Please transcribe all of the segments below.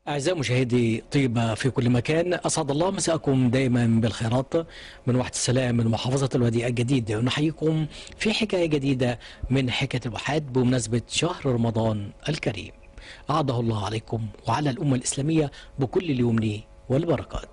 أعزائي مشاهدي طيبة في كل مكان أسعد الله مساءكم دائما بالخيرات من واحد السلام من محافظة الوادي الجديد ونحييكم في حكاية جديدة من حكاية الوحاد بمناسبة شهر رمضان الكريم أعاده الله عليكم وعلى الأمة الإسلامية بكل اليمن والبركات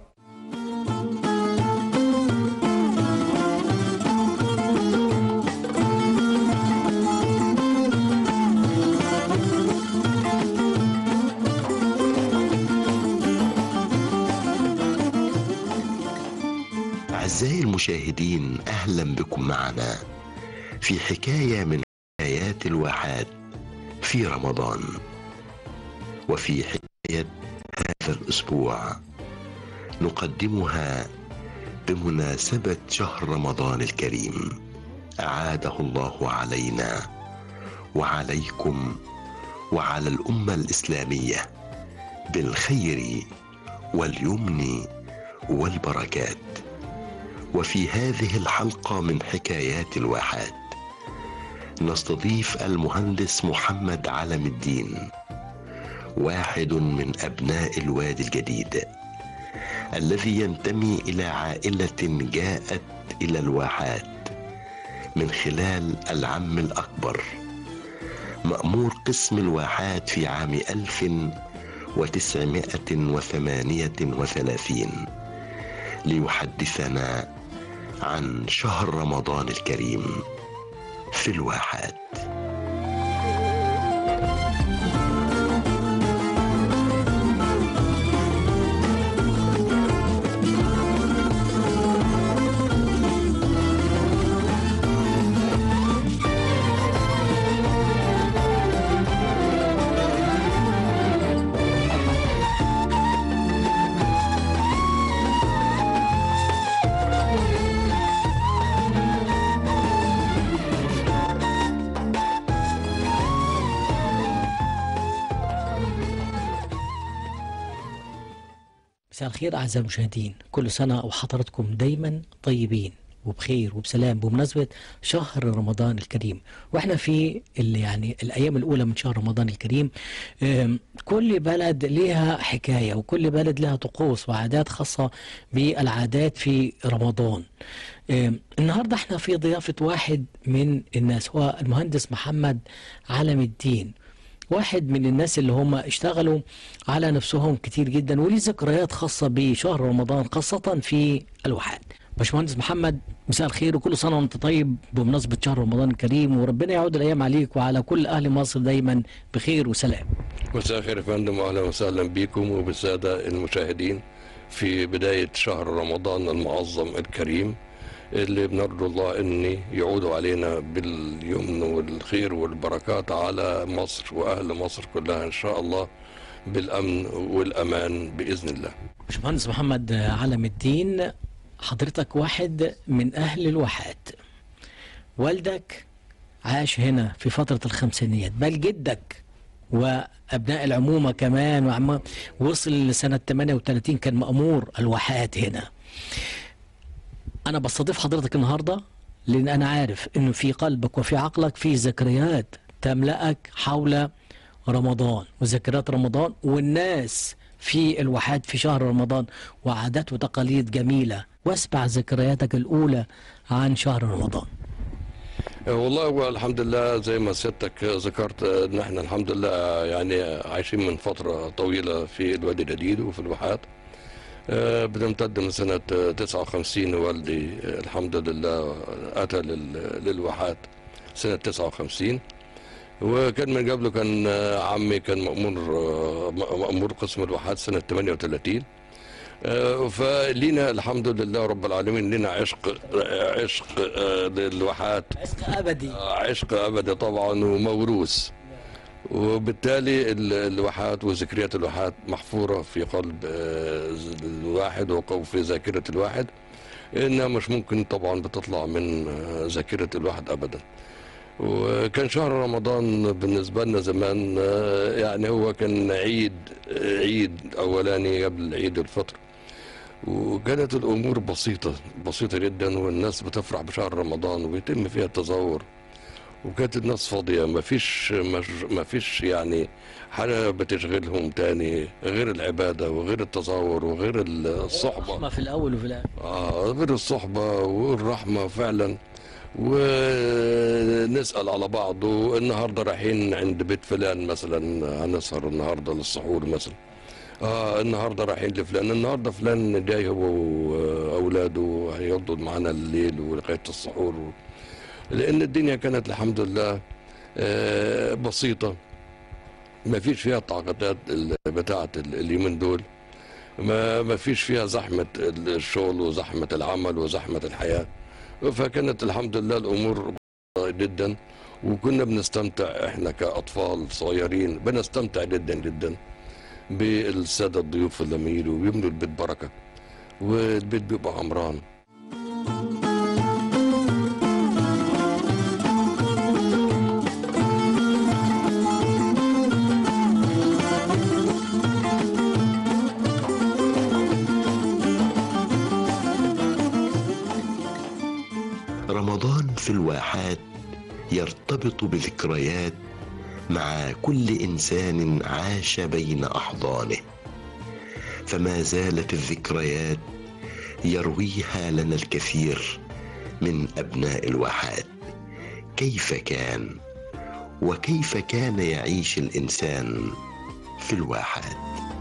أعزائي المشاهدين أهلا بكم معنا في حكاية من حكايات الواحات في رمضان وفي حكاية هذا الأسبوع نقدمها بمناسبة شهر رمضان الكريم أعاده الله علينا وعليكم وعلى الأمة الإسلامية بالخير واليمن والبركات وفي هذه الحلقة من حكايات الواحات نستضيف المهندس محمد علم الدين واحد من أبناء الوادي الجديد الذي ينتمي إلى عائلة جاءت إلى الواحات من خلال العم الأكبر مأمور قسم الواحات في عام 1938 ليحدثنا عن شهر رمضان الكريم في الواحات مساء الخير أعزائي المشاهدين كل سنة وحضراتكم دايما طيبين وبخير وبسلام بمناسبة شهر رمضان الكريم واحنا في ال- يعني الأيام الأولى من شهر رمضان الكريم آم، كل بلد لها حكاية وكل بلد لها طقوس وعادات خاصة بالعادات في رمضان آم، النهاردة احنا في ضيافة واحد من الناس هو المهندس محمد علم الدين واحد من الناس اللي هم اشتغلوا على نفسهم كتير جدا وليه ذكريات خاصة بشهر رمضان خاصة في الواحات باشمهندس محمد مساء الخير وكل سنة وانت طيب بمناسبة شهر رمضان الكريم وربنا يعود الأيام عليك وعلى كل أهل مصر دايما بخير وسلام مساء الخير يا فندم واهلا وسهلا بكم وبالساده المشاهدين في بدايه شهر رمضان المعظم الكريم اللي بنرجو الله ان يعودوا علينا باليمن والخير والبركات على مصر واهل مصر كلها ان شاء الله بالامن والامان باذن الله. باشمهندس محمد علم الدين حضرتك واحد من أهل الواحات والدك عاش هنا في فترة الخمسينيات بل جدك وأبناء العمومة كمان وعم وصل لسنة 38 كان مأمور الواحات هنا أنا بستضيف حضرتك النهاردة لأن أنا عارف إنه في قلبك وفي عقلك في ذكريات تملأك حول رمضان وذكريات رمضان والناس في الواحات في شهر رمضان وعادات وتقاليد جميلة واسمع ذكرياتك الأولى عن شهر رمضان والله هو الحمد لله زي ما سيادتك ذكرت ان احنا الحمد لله يعني عايشين من فتره طويله في الوادي الجديد وفي الواحات آه، بتمتد من سنة آه، 59 والدي آه، الحمد لله أتى لل- للواحات سنة 59 وكان من قبله كان آه، عمي كان مأمور آه، م- مأمور قسم الواحات سنة 38 آه، فلينا الحمد لله رب العالمين لنا عشق عشق آه، للواحات عشق أبدي عشق أبدي طبعا وموروث وبالتالي ال- الواحات وذكريات الواحات محفورة في قلب آه، الواحد وفي ذاكرة الواحد إنها مش ممكن طبعا بتطلع من آه، ذاكرة الواحد أبدا وكان شهر رمضان بالنسبة لنا زمان آه، يعني هو كان عيد آه، عيد أولاني قبل عيد الفطر وكانت الأمور بسيطة بسيطة جدا والناس بتفرح بشهر رمضان وبيتم فيها التظاهر وكانت الناس فاضية ما فيش ما فيش يعني حاجة بتشغلهم تاني غير العبادة وغير التظاهر وغير الصحبة رحمة في الأول وفي الآخر آه غير الصحبة والرحمة فعلا ونسأل على بعض والنهاردة رايحين عند بيت فلان مثلا هنسهر النهاردة للسحور مثلا آه النهاردة رايحين لفلان النهاردة فلان جاي هو وأولاده هيقضوا معانا الليل ولغاية السحور لأن الدنيا كانت الحمد لله آه بسيطة ما فيش فيها التعقيدات ال- بتاعة ال- اليومين دول ما ما فيش فيها زحمة الشغل وزحمة العمل وزحمة الحياة فكانت الحمد لله الأمور جدا وكنا بنستمتع احنا كأطفال صغيرين بنستمتع جدا جدا بالسادة الضيوف لما يجوا ويملوا البيت بركة والبيت بيبقى عمران رمضان في الواحات يرتبط بذكريات مع كل انسان عاش بين احضانه فما زالت الذكريات يرويها لنا الكثير من ابناء الواحات كيف كان وكيف كان يعيش الانسان في الواحات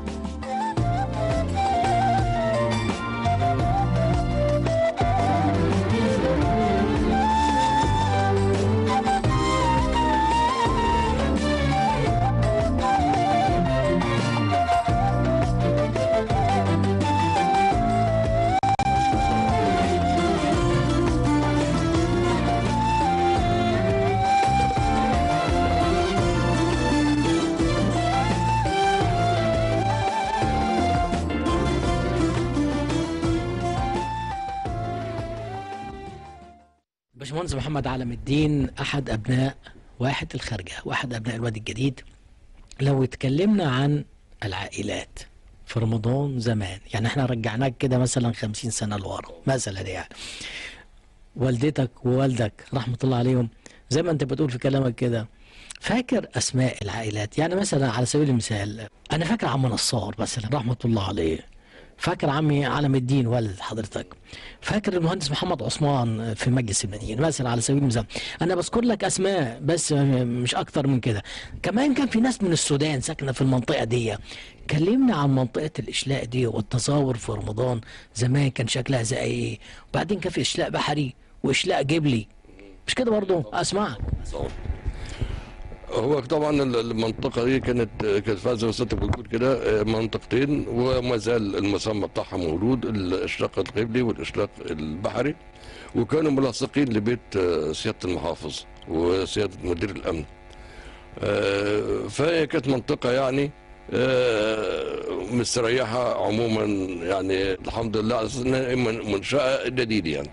باشمهندس محمد علم الدين أحد أبناء واحد الخارجة وأحد أبناء الوادي الجديد لو اتكلمنا عن العائلات في رمضان زمان يعني احنا رجعناك كده مثلا خمسين سنة لورا مثلا يعني والدتك ووالدك رحمة الله عليهم زي ما انت بتقول في كلامك كده فاكر اسماء العائلات يعني مثلا على سبيل المثال انا فاكر عم نصار مثلا رحمة الله عليه فاكر عمي علم الدين والد حضرتك فاكر المهندس محمد عثمان في مجلس المدينة مثلا على سبيل المثال انا بذكر لك اسماء بس مش اكتر من كده كمان كان في ناس من السودان ساكنه في المنطقه دي كلمنا عن منطقه الاشلاء دي والتظاهر في رمضان زمان كان شكلها زي ايه وبعدين كان في اشلاء بحري واشلاء جبلي مش كده برضو اسمعك هو طبعا المنطقة دي كانت كانت فيها زي ما سيادتك بتقول كده منطقتين وما زال المسمى بتاعها موجود الإشراق القبلي والإشراق البحري وكانوا ملاصقين لبيت سيادة المحافظ وسيادة مدير الأمن آه، فهي كانت منطقة يعني آه، مستريحة عموما يعني الحمد لله على أساس إنها من- منشأة جديدة يعني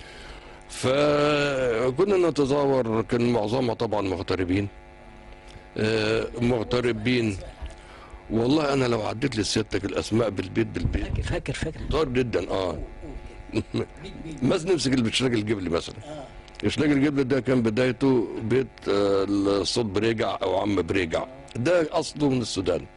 فكنا نتزاور كان معظمها طبعا مغتربين آه، مغتربين والله انا لو عديت لسيادتك الاسماء بالبيت بالبيت فاكر فاكر فاكر طار جدا اه مثلا نمسك الشلاج الجبلي مثلا الشلاج الجبلي ده كان بدايته بيت آه، الصوت بريجع او عم بريجع ده اصله من السودان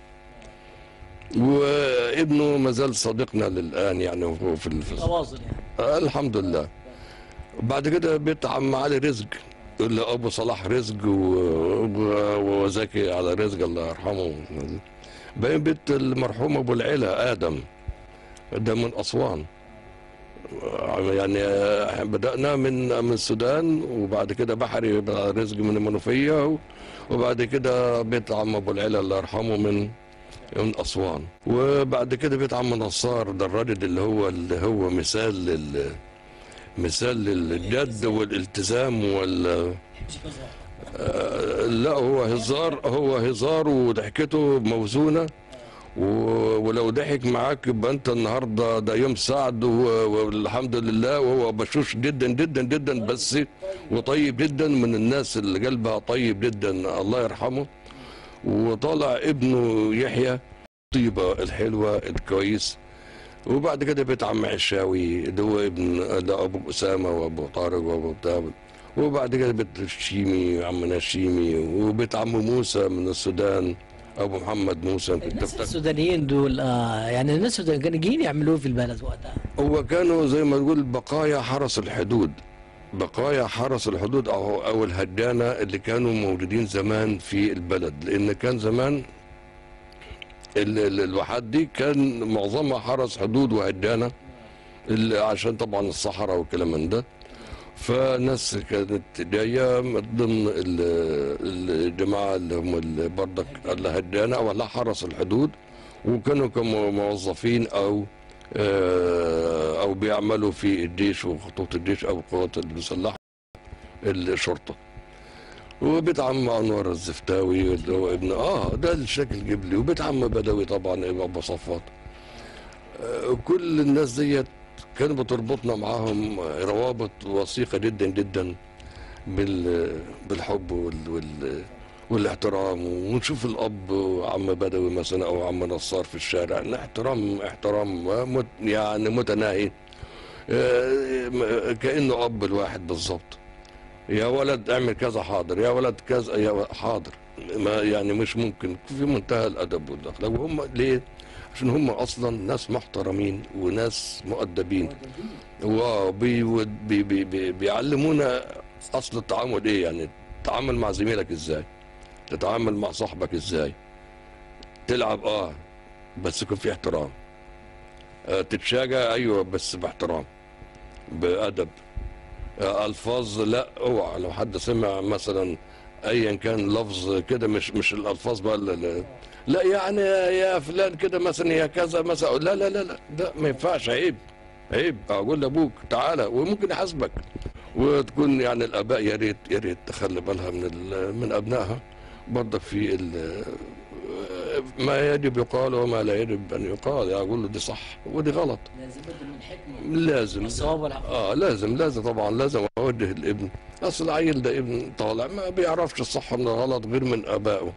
وابنه ما زال صديقنا للان يعني هو في ال- في تواصل يعني آه، الحمد لله بعد كده بيت عم علي رزق اللي ابو صلاح رزق و- و- وزكي على رزق الله يرحمه باين بيت المرحوم ابو العلا ادم ده من اسوان يعني آه، بدانا من من السودان وبعد كده بحري على رزق من المنوفيه وبعد كده بيت عم ابو العلا الله يرحمه من من اسوان وبعد كده بيت عم نصار ده الراجل اللي هو اللي هو مثال لل مثال للجد والالتزام وال آه، لا هو هزار هو هزار وضحكته موزونه و- ولو ضحك معاك يبقى انت النهارده ده يوم سعد و- والحمد لله وهو بشوش جدا جدا جدا بس وطيب جدا من الناس اللي قلبها طيب جدا الله يرحمه وطالع ابنه يحيى طيبه الحلوه الكويس وبعد كده بيت عم عشاوي اللي هو ابن ده ابو اسامه وابو طارق وابو بتاع وبعد كده بيت الشيمي عمنا الشيمي وبيت عم موسى من السودان ابو محمد موسى كنت الناس بتاع- السودانيين دول آه يعني الناس السودانيين كانوا جايين يعملوه في البلد وقتها هو كانوا زي ما تقول بقايا حرس الحدود بقايا حرس الحدود او او الهدانه اللي كانوا موجودين زمان في البلد لان كان زمان ال- ال- الواحات دي كان معظمها حرس حدود وهدانه ال- عشان طبعا الصحراء والكلام من ده فناس كانت جايه من ضمن ال- الجماعه اللي هم اللي برضك الهدانه او اللي حرس الحدود وكانوا كموظفين او آه، او بيعملوا في الجيش وخطوط الجيش او القوات المسلحه الشرطه وبيت عم انور الزفتاوي اللي هو ابن اه ده الشكل جبلي وبيت عم بدوي طبعا ابو صفات آه كل الناس ديت كان بتربطنا معاهم روابط وثيقه جدا جدا بال بالحب وال, وال والاحترام ونشوف الاب عم بدوي مثلا او عم نصار في الشارع احترام احترام مت يعني متناهي آه، كانه اب الواحد بالظبط يا ولد اعمل كذا حاضر يا ولد كذا يا و- حاضر ما يعني مش ممكن في منتهى الادب والاخلاق وهم ليه؟ عشان هم اصلا ناس محترمين وناس مؤدبين وبي بي بي بي بيعلمونا اصل التعامل ايه يعني تتعامل مع زميلك ازاي تتعامل مع صاحبك ازاي تلعب اه بس يكون في احترام آه تتشاجع ايوه بس باحترام بادب آه الفاظ لا اوعى لو حد سمع مثلا ايا كان لفظ كده مش مش الالفاظ بقى ال- ال- لا يعني يا فلان كده مثلا يا كذا مثلا لا لا لا لا ده ما ينفعش عيب عيب اقول لابوك تعالى وممكن يحاسبك وتكون يعني الاباء يا ريت يا ريت تخلي بالها من ال- من ابنائها برضك في ال- ما يجب يقال وما لا يجب ان يقال اقول له دي صح ودي غلط لازم من حكمه لازم الصواب والعقل اه لازم لازم طبعا لازم اوجه الابن اصل العيل ده ابن طالع ما بيعرفش الصح من الغلط غير من ابائه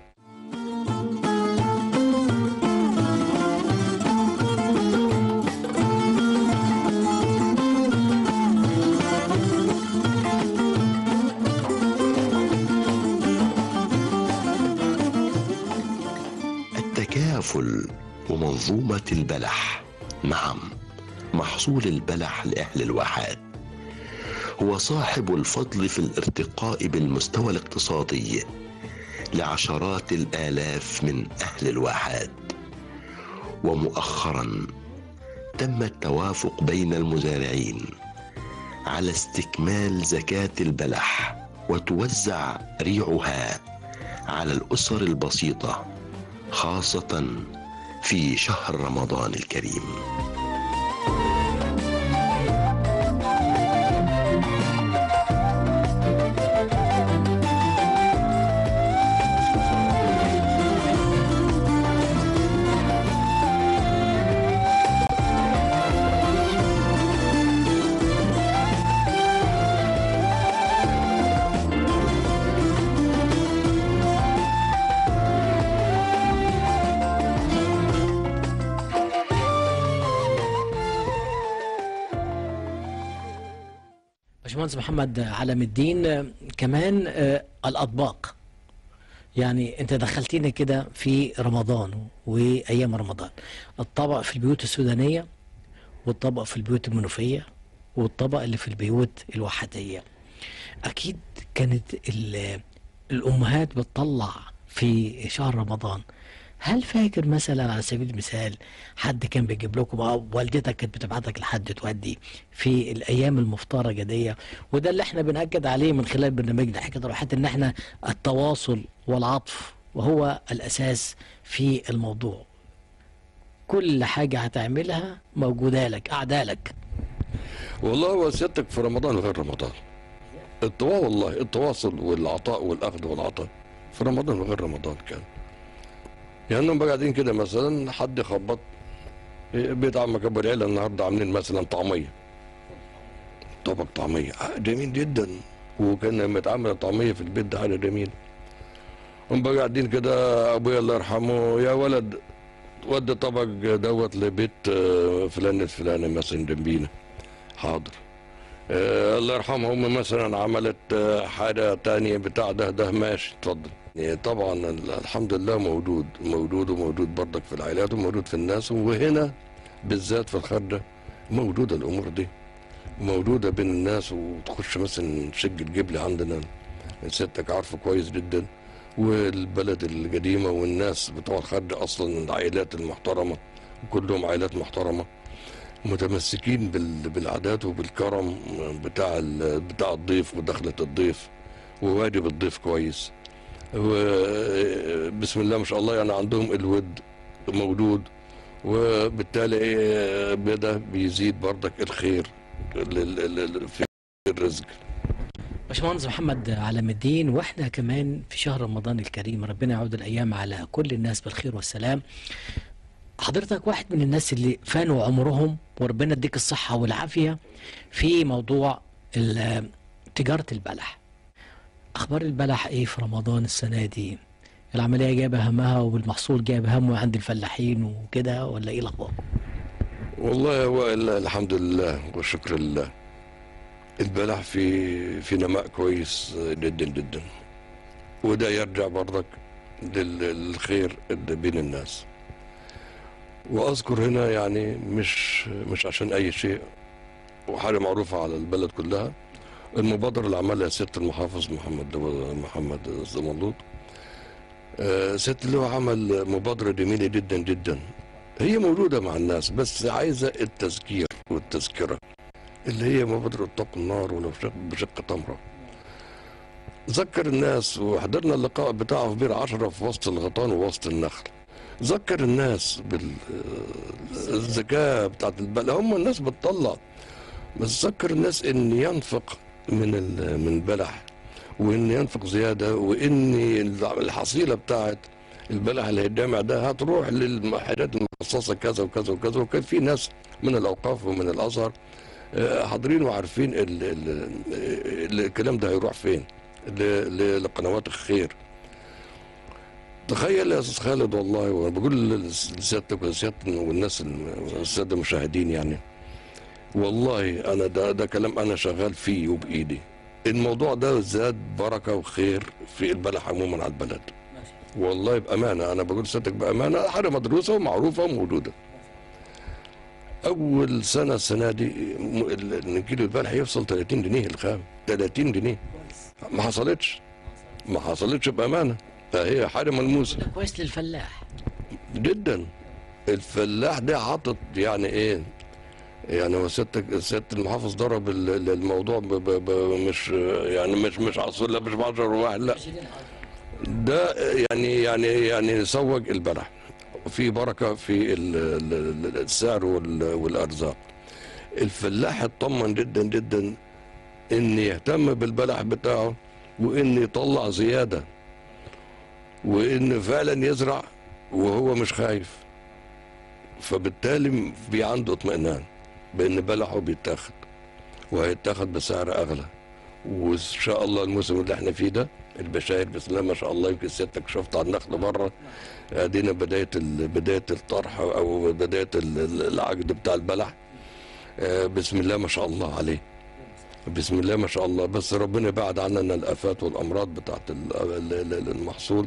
التكافل ومنظومة البلح نعم محصول البلح لأهل الواحات هو صاحب الفضل في الارتقاء بالمستوى الاقتصادي لعشرات الآلاف من أهل الواحات ومؤخرا تم التوافق بين المزارعين على استكمال زكاة البلح وتوزع ريعها على الأسر البسيطة خاصة في شهر رمضان الكريم باشمهندس محمد علم الدين آه، كمان آه، الاطباق يعني انت دخلتينا كده في رمضان وايام رمضان الطبق في البيوت السودانيه والطبق في البيوت المنوفيه والطبق اللي في البيوت الوحديه اكيد كانت ال- الامهات بتطلع في شهر رمضان هل فاكر مثلا على سبيل المثال حد كان بيجيب لكم او والدتك كانت بتبعتك لحد تودي في الايام المفترجه دي وده اللي احنا بنأكد عليه من خلال برنامجنا حكايه الروحات ان احنا التواصل والعطف وهو الاساس في الموضوع كل حاجه هتعملها موجوده لك قاعده لك والله وسيادتك في رمضان غير رمضان التوا والله التواصل والعطاء والاخذ والعطاء في رمضان غير رمضان كان يعني هم قاعدين كده مثلا حد يخبط بيت عمك ابو العيله النهارده عاملين مثلا طعميه طبق طعميه آه، جميل جدا وكان لما يتعمل طعميه في البيت ده حاجه جميل هم بقى قاعدين كده ابويا الله يرحمه يا ولد ودي طبق دوت لبيت آه، فلان الفلاني مثلا جنبينا حاضر آه الله يرحمها امي مثلا عملت آه حاجه تانية بتاع ده ده ماشي اتفضل يعني طبعا ال- الحمد لله موجود موجود وموجود برضك في العائلات وموجود في الناس وهنا بالذات في الخردة موجودة الأمور دي موجودة بين الناس وتخش مثلا شق الجبل عندنا ستك عارفه كويس جدا والبلد القديمة والناس بتوع الخردة أصلا العائلات المحترمة كلهم عائلات محترمة متمسكين بال- بالعادات وبالكرم بتاع ال- بتاع الضيف ودخلة الضيف وواجب الضيف كويس وبسم الله ما شاء الله يعني عندهم الود موجود وبالتالي إيه بدا بيزيد برضك الخير لل- لل- في الرزق باشمهندس محمد علام الدين واحنا كمان في شهر رمضان الكريم ربنا يعود الايام على كل الناس بالخير والسلام حضرتك واحد من الناس اللي فانوا عمرهم وربنا يديك الصحة والعافية في موضوع ال- تجارة البلح اخبار البلح ايه في رمضان السنة دي العملية جايبة همها والمحصول جايب همه عند الفلاحين وكده ولا ايه الاخبار والله هو ال- الحمد لله والشكر لله البلح في في نماء كويس جدا جدا وده يرجع برضك لل- للخير اللي بين الناس واذكر هنا يعني مش مش عشان اي شيء وحاجه معروفه على البلد كلها المبادره اللي عملها سياده المحافظ محمد محمد الزمرلوط آه، سياده اللي هو عمل مبادره جميله جدا جدا هي موجودة مع الناس بس عايزة التذكير والتذكرة اللي هي مبادرة اتق النار ولو شق بشق تمرة ذكر الناس وحضرنا اللقاء بتاعه في بير عشرة في وسط الغيطان ووسط النخل ذكر الناس بالزكاة بتاعت البلد هم الناس بتطلع بس ذكر الناس ان ينفق من ال- من البلح وان ينفق زيادة وان الحصيلة بتاعت البلح اللي هيتجمع ده هتروح للحاجات المخصصه كذا وكذا وكذا وكان في ناس من الاوقاف ومن الازهر آه، حاضرين وعارفين ال ال ال الكلام ده هيروح فين ل- ل- لقنوات الخير تخيل يا استاذ خالد والله وانا بقول لسيادتك وسيادتك والناس الساده المشاهدين يعني والله انا ده ده كلام انا شغال فيه وبايدي الموضوع ده زاد بركه وخير في البلح عموما على البلد والله بامانه انا بقول لسيادتك بامانه حاجه مدروسه ومعروفه وموجوده اول سنه السنه دي م- ال- ان كيلو البلح يوصل 30 جنيه الخام 30 جنيه ما حصلتش ما حصلتش بامانه فهي حاجه ملموسه ده كويس للفلاح جدا الفلاح ده حاطط يعني ايه يعني هو سيادتك سياده المحافظ ضرب ال- ال- الموضوع ب ب ب مش يعني مش مش عصر لا مش ب 10 واحد لا ده يعني يعني يعني سوق البلح في بركه في ال- ال- ال- السعر وال- والارزاق الفلاح اطمن جدا جدا ان يهتم بالبلح بتاعه وان يطلع زياده وان فعلا يزرع وهو مش خايف فبالتالي في عنده اطمئنان بان بلحه بيتاخد وهيتاخد بسعر اغلى وان شاء الله الموسم اللي احنا فيه ده البشاير بسم الله ما شاء الله يمكن سيادتك شفت على النخل بره ادينا بدايه ال- بدايه الطرح او بدايه ال- ال- العقد بتاع البلح آه، بسم الله ما شاء الله عليه بسم الله ما شاء الله بس ربنا يبعد عننا الافات والامراض بتاعت ال- ال- ال- المحصول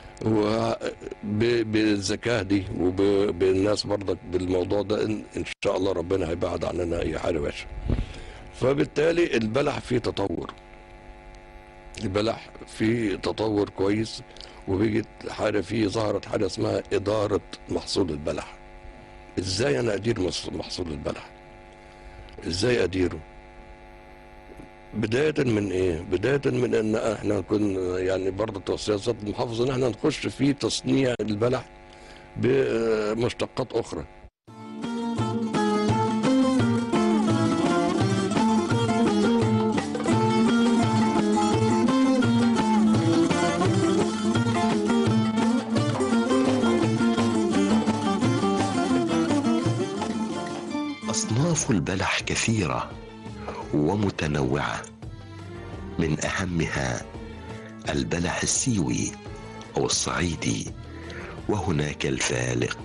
وبالزكاه دي وبالناس برضك بالموضوع ده ان إن شاء الله ربنا هيبعد عننا اي حاجه وحشه فبالتالي البلح فيه تطور البلح فيه تطور كويس وبيجت حاجه فيه ظهرت حاجه اسمها اداره محصول البلح ازاي انا ادير مص- محصول البلح ازاي اديره بداية من ايه؟ بداية من ان احنا كنا يعني برضه توصية سيادة المحافظ ان احنا نخش في تصنيع البلح بمشتقات اخرى أصناف البلح كثيرة ومتنوعة من أهمها البلح السيوي أو الصعيدي وهناك الفالق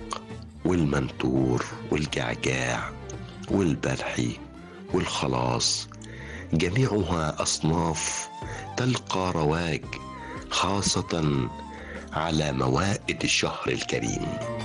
والمنتور والجعجاع والبلحي والخلاص جميعها اصناف تلقى رواج خاصه على موائد الشهر الكريم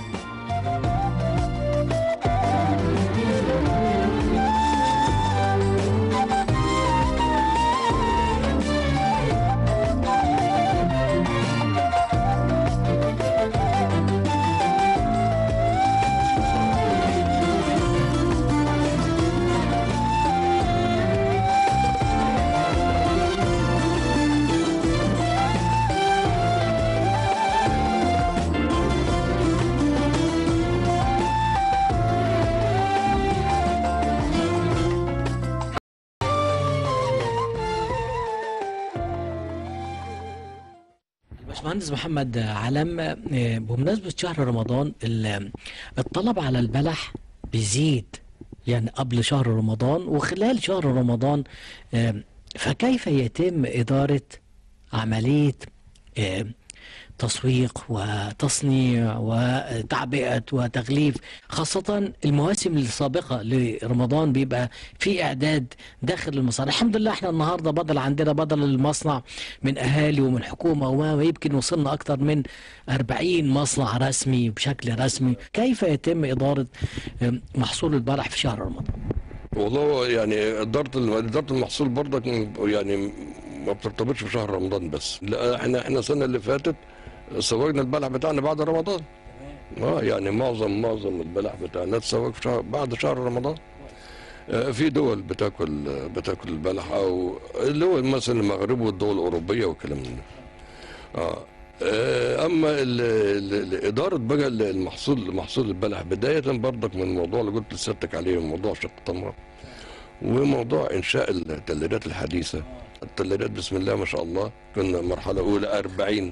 الباشمهندس محمد علم آه، بمناسبة شهر رمضان ال- الطلب على البلح بيزيد يعني قبل شهر رمضان وخلال شهر رمضان آه، فكيف يتم إدارة عملية آه، تسويق وتصنيع وتعبئة وتغليف خاصة المواسم السابقة لرمضان بيبقى في إعداد داخل المصانع الحمد لله احنا النهاردة بدل عندنا بدل المصنع من أهالي ومن حكومة وما يمكن وصلنا أكثر من 40 مصنع رسمي بشكل رسمي كيف يتم إدارة آم، محصول البلح في شهر رمضان والله يعني اداره الم- اداره المحصول برضك م- يعني ما بترتبطش بشهر رمضان بس لا احنا احنا السنه اللي فاتت سوقنا البلح بتاعنا بعد رمضان اه يعني معظم معظم البلح بتاعنا تسوق في شهر بعد شهر رمضان آه، في دول بتاكل بتاكل البلح او اللي هو مثلا المغرب والدول الاوروبيه والكلام من ده اه آه، اما ال- ال- ال- اداره بقى ال- المحصول محصول البلح بدايه برضك من الموضوع اللي قلت لسيادتك عليه موضوع شق التمر وموضوع انشاء الثلاجات الحديثه الثلاجات بسم الله ما شاء الله كنا مرحله اولى 40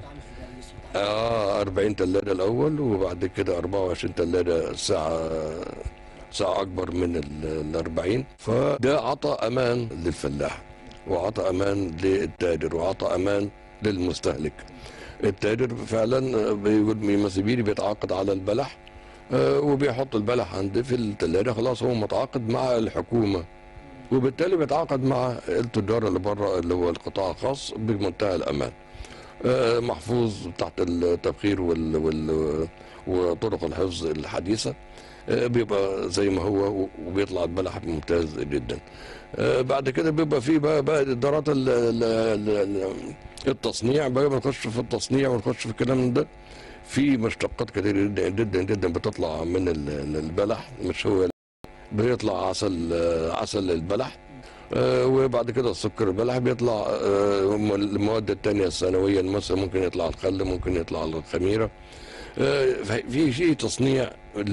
اه 40 ثلاجه الاول وبعد كده 24 ثلاجه ساعه ساعه اكبر من ال 40 فده عطى امان للفلاح وعطى امان للتاجر وعطى امان للمستهلك التاجر فعلا بيقول مسبيري بيتعاقد على البلح آه، وبيحط البلح عندي في الثلاجه خلاص هو متعاقد مع الحكومه وبالتالي بيتعاقد مع التجار اللي بره اللي هو القطاع الخاص بمنتهى الامان آه، محفوظ تحت التبخير وال وال وطرق الحفظ الحديثه آه، بيبقى زي ما هو وبيطلع البلح ممتاز جدا آه، بعد كده بيبقى فيه بقى بقى ادارات ال- ال- ال- التصنيع بقى بنخش في التصنيع ونخش في الكلام من ده في مشتقات كتير جدا جدا جدا بتطلع من ال- البلح مش هو بيطلع عسل آه، عسل البلح آه، وبعد كده السكر البلح بيطلع آه، المواد التانية الثانوية مثلا ممكن يطلع الخل ممكن يطلع الخميرة آه، في شيء تصنيع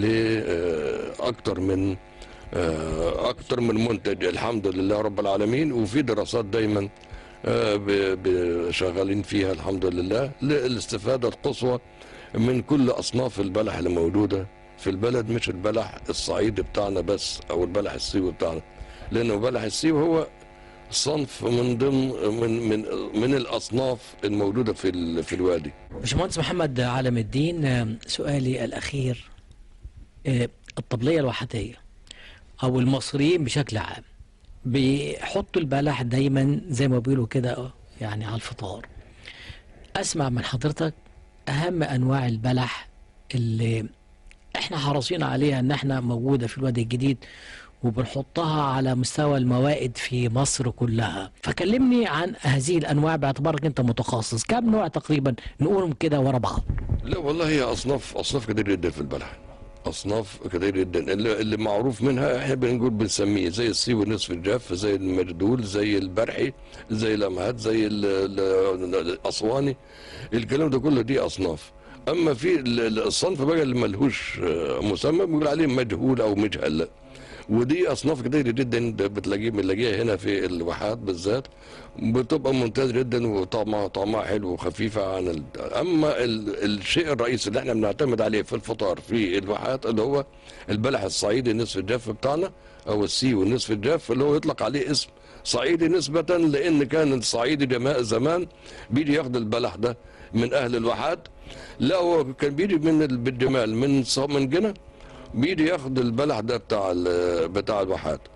لأكثر من آه، أكثر من منتج الحمد لله رب العالمين وفي دراسات دايما آه، ب- ب- شغالين فيها الحمد لله للاستفادة القصوى من كل أصناف البلح اللي موجودة في البلد مش البلح الصعيدي بتاعنا بس أو البلح السيوي بتاعنا لأنه بلح السيوي هو صنف من ضمن من من من الأصناف الموجودة في ال- في الوادي باشمهندس محمد علم الدين آم، سؤالي الأخير آه، الطبلية الواحدية أو المصريين بشكل عام بيحطوا البلح دايما زي ما بيقولوا كده آه، يعني على الفطار أسمع من حضرتك أهم أنواع البلح اللي احنا حريصين عليها ان احنا موجودة في الوادي الجديد وبنحطها على مستوى الموائد في مصر كلها فكلمني عن هذه الانواع باعتبارك انت متخصص كم نوع تقريبا نقولهم كده ورا بعض لا والله هي اصناف اصناف كتير جدا في البلح اصناف كتير جدا اللي, اللي معروف منها احنا بنقول بنسميه زي السيوي نصف الجاف زي المردول زي البرحي زي الامهات زي ال- ال- الاسواني الكلام ده كله دي اصناف اما في ال- ال- الصنف بقى اللي ملهوش آه، مسمى بنقول عليه مجهول او مجهل ودي اصناف كتير جدا بتلاقيه بنلاقيها هنا في الواحات بالذات بتبقى ممتاز جدا وطعمها طعمها حلو وخفيفه عن ال... اما ال... الشيء الرئيسي اللي احنا بنعتمد عليه في الفطار في الواحات اللي هو البلح الصعيدي نصف الجاف بتاعنا او السيوي نصف الجاف اللي هو يطلق عليه اسم صعيدي نسبة لأن كان الصعيدي جماعة زمان بيجي ياخد البلح ده من أهل الواحات لا هو كان بيجي من ال- بالجمال من ص- من جنة بيجي ياخد البلح ده بتاع ال- بتاع الواحات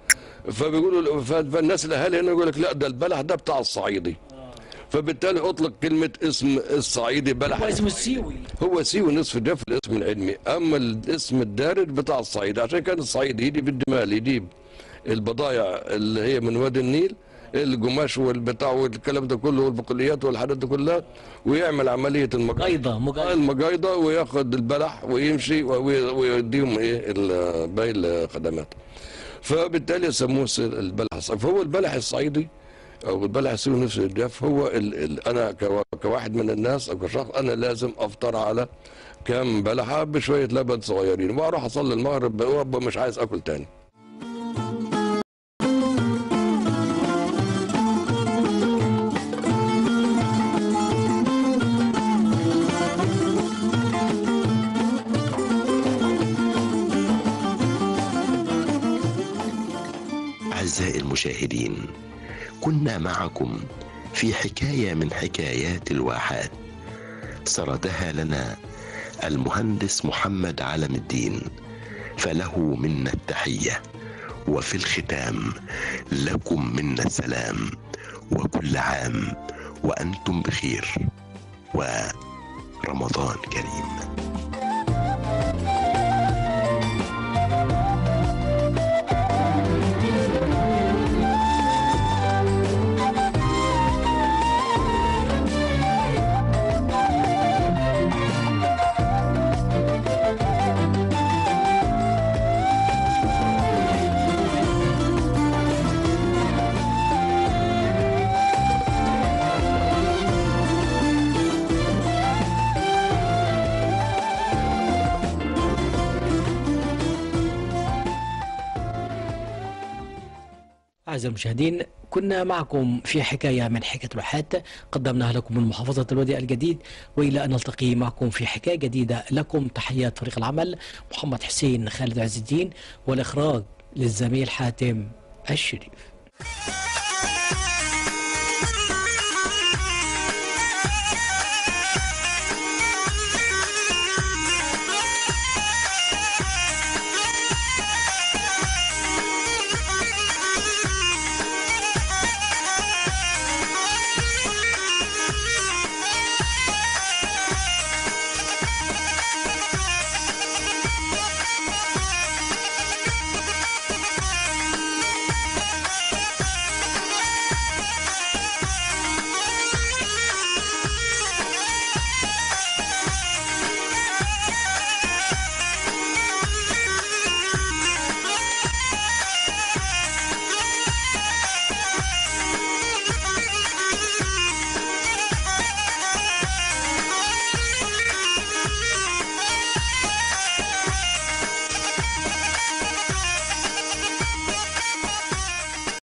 فبيقولوا ف- فالناس الاهالي هنا يقول لك لا ده البلح ده بتاع الصعيدي فبالتالي اطلق كلمه اسم الصعيدي بلح هو اسمه السيوي هو سيوي نصف ده في الاسم العلمي اما الاسم الدارج بتاع الصعيد عشان كان الصعيد يجي بالدمال يجيب البضائع اللي هي من وادي النيل القماش والبتاع والكلام ده كله والبقوليات والحاجات دي كلها ويعمل عمليه المقايضه قايضة مقايضة المقايضه وياخد البلح ويمشي وي- ويديهم ايه ال- باقي الخدمات فبالتالي سموه الس- البلح الصعيدي فهو البلح الصعيدي او البلح السوري نفس الجاف هو ال ال انا كوا- كواحد من الناس او كشخص انا لازم افطر على كام بلحه بشويه لبن صغيرين واروح اصلي المغرب وابقى مش عايز اكل تاني أعزائي المشاهدين كنا معكم في حكاية من حكايات الواحات سردها لنا المهندس محمد علم الدين فله منا التحية وفي الختام لكم منا السلام وكل عام وأنتم بخير ورمضان كريم أعزائي المشاهدين كنا معكم في حكاية من حكاية الواحات قدمناها لكم من محافظة الوادي الجديد وإلى أن نلتقي معكم في حكاية جديدة لكم تحيات فريق العمل محمد حسين خالد عز الدين والإخراج للزميل حاتم الشريف